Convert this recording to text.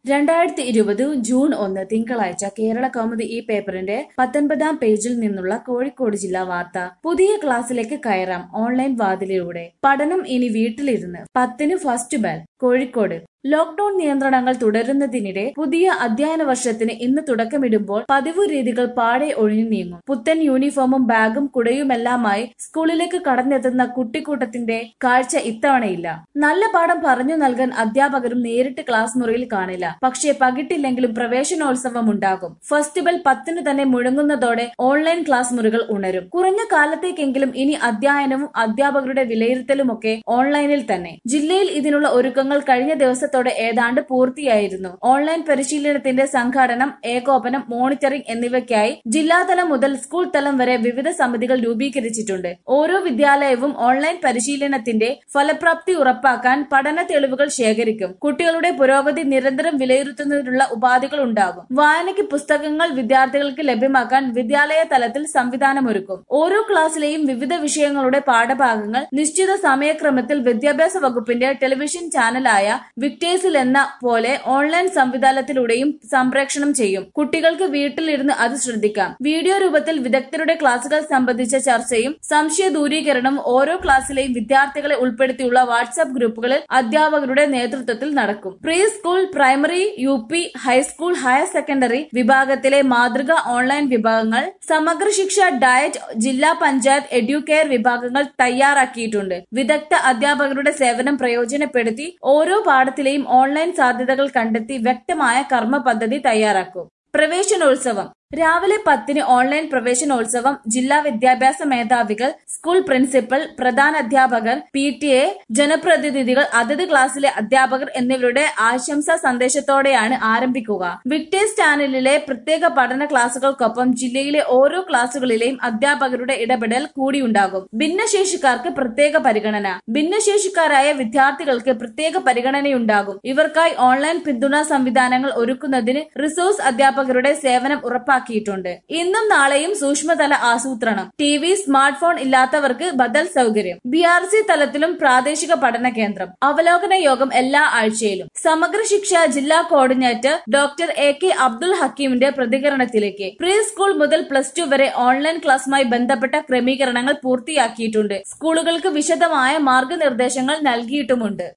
രണ്ടായിരത്തി ഇരുപത് ജൂൺ ഒന്ന് തിങ്കളാഴ്ച കേരള കൗമുദി ഈ പേപ്പറിന്റെ പത്തൊൻപതാം പേജിൽ നിന്നുള്ള കോഴിക്കോട് ജില്ലാ വാർത്ത പുതിയ ക്ലാസ്സിലേക്ക് കയറാം ഓൺലൈൻ വാതിലിലൂടെ പഠനം ഇനി വീട്ടിലിരുന്ന് പത്തിന് ഫസ്റ്റ് ബെൽ കോഴിക്കോട് ലോക്ഡൌൺ നിയന്ത്രണങ്ങൾ തുടരുന്നതിനിടെ പുതിയ അധ്യയന വർഷത്തിന് ഇന്ന് തുടക്കമിടുമ്പോൾ പതിവ് രീതികൾ പാടെ ഒഴിഞ്ഞു നീങ്ങും പുത്തൻ യൂണിഫോമും ബാഗും കുടയുമെല്ലാമായി സ്കൂളിലേക്ക് കടന്നെത്തുന്ന കുട്ടിക്കൂട്ടത്തിന്റെ കാഴ്ച ഇത്തവണയില്ല നല്ല പാഠം പറഞ്ഞു നൽകാൻ അധ്യാപകരും നേരിട്ട് ക്ലാസ് മുറിയിൽ കാണില്ല പക്ഷേ പകിട്ടില്ലെങ്കിലും പ്രവേശനോത്സവം ഉണ്ടാകും ഫസ്റ്റ് ബെൽ പത്തിന് തന്നെ മുഴങ്ങുന്നതോടെ ഓൺലൈൻ ക്ലാസ് മുറികൾ ഉണരും കുറഞ്ഞ കാലത്തേക്കെങ്കിലും ഇനി അധ്യയനവും അധ്യാപകരുടെ വിലയിരുത്തലുമൊക്കെ ഓൺലൈനിൽ തന്നെ ജില്ലയിൽ ഇതിനുള്ള ഒരുക്കങ്ങൾ കഴിഞ്ഞ ദിവസത്തോടെ ഏതാണ്ട് പൂർത്തിയായിരുന്നു ഓൺലൈൻ പരിശീലനത്തിന്റെ സംഘാടനം ഏകോപനം മോണിറ്ററിംഗ് എന്നിവയ്ക്കായി ജില്ലാതലം മുതൽ സ്കൂൾ തലം വരെ വിവിധ സമിതികൾ രൂപീകരിച്ചിട്ടുണ്ട് ഓരോ വിദ്യാലയവും ഓൺലൈൻ പരിശീലനത്തിന്റെ ഫലപ്രാപ്തി ഉറപ്പാക്കാൻ പഠന തെളിവുകൾ ശേഖരിക്കും കുട്ടികളുടെ പുരോഗതി നിരന്തരം വിലയിരുത്തുന്നതിനുള്ള ഉപാധികൾ ഉണ്ടാകും വായനയ്ക്ക് പുസ്തകങ്ങൾ വിദ്യാർത്ഥികൾക്ക് ലഭ്യമാക്കാൻ വിദ്യാലയ തലത്തിൽ സംവിധാനമൊരുക്കും ഓരോ ക്ലാസ്സിലെയും വിവിധ വിഷയങ്ങളുടെ പാഠഭാഗങ്ങൾ നിശ്ചിത സമയക്രമത്തിൽ വിദ്യാഭ്യാസ വകുപ്പിന്റെ ടെലിവിഷൻ ചാനലായ വിക്ടേഴ്സിൽ എന്ന പോലെ ഓൺലൈൻ സംവിധാനത്തിലൂടെയും സംപ്രേഷണം ചെയ്യും കുട്ടികൾക്ക് വീട്ടിലിരുന്ന് അത് ശ്രദ്ധിക്കാം വീഡിയോ രൂപത്തിൽ വിദഗ്ധരുടെ ക്ലാസുകൾ സംബന്ധിച്ച ചർച്ചയും സംശയ ദൂരീകരണവും ഓരോ ക്ലാസ്സിലെയും വിദ്യാർത്ഥികളെ ഉൾപ്പെടുത്തിയുള്ള വാട്സ്ആപ്പ് ഗ്രൂപ്പുകളിൽ അധ്യാപകരുടെ നേതൃത്വത്തിൽ നടക്കും pre school primary U P high school higher secondary വിഭാഗത്തിലെ മാതൃക ഓൺലൈൻ വിഭാഗങ്ങൾ സമഗ്ര ശിക്ഷ ഡയറ്റ് ജില്ലാ പഞ്ചായത്ത് എഡ്യൂക്കെയർ വിഭാഗങ്ങൾ തയ്യാറാക്കിയിട്ടുണ്ട് വിദഗ്ധ അധ്യാപകരുടെ സേവനം പ്രയോജനപ്പെടുത്തി ഓരോ പാഠത്തിലെയും ഓൺലൈൻ സാധ്യതകൾ കണ്ടെത്തി വ്യക്തമായ കർമ്മ പദ്ധതി തയ്യാറാക്കും പ്രവേശനോത്സവം രാവിലെ പത്തിന് ഓൺലൈൻ പ്രവേശനോത്സവം ജില്ലാ വിദ്യാഭ്യാസ മേധാവികൾ സ്കൂൾ പ്രിൻസിപ്പൽ പ്രധാന അധ്യാപകർ പി ടി എ ജനപ്രതിനിധികൾ അതത് ക്ലാസ്സിലെ അധ്യാപകർ എന്നിവരുടെ ആശംസാ സന്ദേശത്തോടെയാണ് ആരംഭിക്കുക വിക്ടേഴ്സ് ചാനലിലെ പ്രത്യേക പഠന ക്ലാസുകൾക്കൊപ്പം ജില്ലയിലെ ഓരോ ക്ലാസുകളിലെയും അധ്യാപകരുടെ ഇടപെടൽ കൂടിയുണ്ടാകും ഭിന്നശേഷിക്കാർക്ക് പ്രത്യേക പരിഗണന ഭിന്നശേഷിക്കാരായ വിദ്യാർത്ഥികൾക്ക് പ്രത്യേക പരിഗണനയുണ്ടാകും ഇവർക്കായി ഓൺലൈൻ പിന്തുണാ സംവിധാനങ്ങൾ ഒരുക്കുന്നതിന് റിസോഴ്സ് അധ്യാപകരുടെ സേവനം ഉറപ്പാക്കിയിട്ടുണ്ട് ഇന്നും നാളെയും സൂക്ഷ്മതല ആസൂത്രണം ടി വി സ്മാർട്ട് ഫോൺ ഇല്ലാത്തവർക്ക് ബദൽ സൗകര്യം ബി ആർ സി തലത്തിലും പ്രാദേശിക പഠന കേന്ദ്രം അവലോകന യോഗം എല്ലാ ആഴ്ചയിലും സമഗ്ര ശിക്ഷ ജില്ലാ coordinator doctor A K Abdul ഹക്കീമിന്റെ പ്രതികരണത്തിലേക്ക് പ്രീ സ്കൂൾ മുതൽ പ്ലസ് ടു വരെ ഓൺലൈൻ ക്ലാസുമായി ബന്ധപ്പെട്ട ക്രമീകരണങ്ങൾ പൂർത്തിയാക്കിയിട്ടുണ്ട് സ്കൂളുകൾക്ക് വിശദമായ മാർഗനിർദ്ദേശങ്ങൾ നൽകിയിട്ടുമുണ്ട്